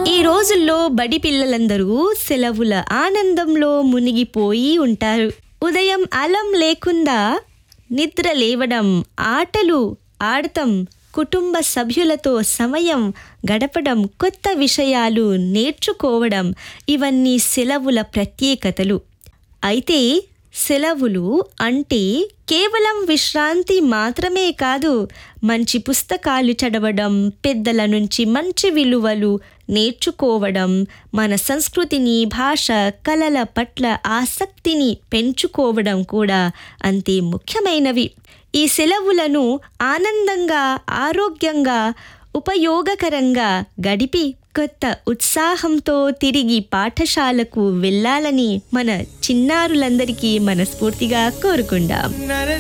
ఈ రోజుల్లో బడి పిల్లలందరూ సెలవుల ఆనందంలో మునిగిపోయి ఉంటారు ఉదయం అలం లేకుండా నిద్ర లేవడం ఆటలు ఆడటం కుటుంబ సభ్యులతో సమయం గడపడం కొత్త విషయాలు నేర్చుకోవడం ఇవన్నీ సెలవుల ప్రత్యేకతలు అయితే సెలవులు అంటే కేవలం విశ్రాంతి మాత్రమే కాదు మంచి పుస్తకాలు చదవడం పెద్దల నుంచి మంచి విలువలు నేర్చుకోవడం మన సంస్కృతిని భాష కళల పట్ల ఆసక్తిని పెంచుకోవడం కూడా అంతే ముఖ్యమైనవి ఈ సెలవులను ఆనందంగా ఆరోగ్యంగా ఉపయోగకరంగా గడిపి కొత్త ఉత్సాహంతో తిరిగి పాఠశాలకు వెళ్ళాలని మన చిన్నారులందరికీ మనస్ఫూర్తిగా కోరుకుందాం నర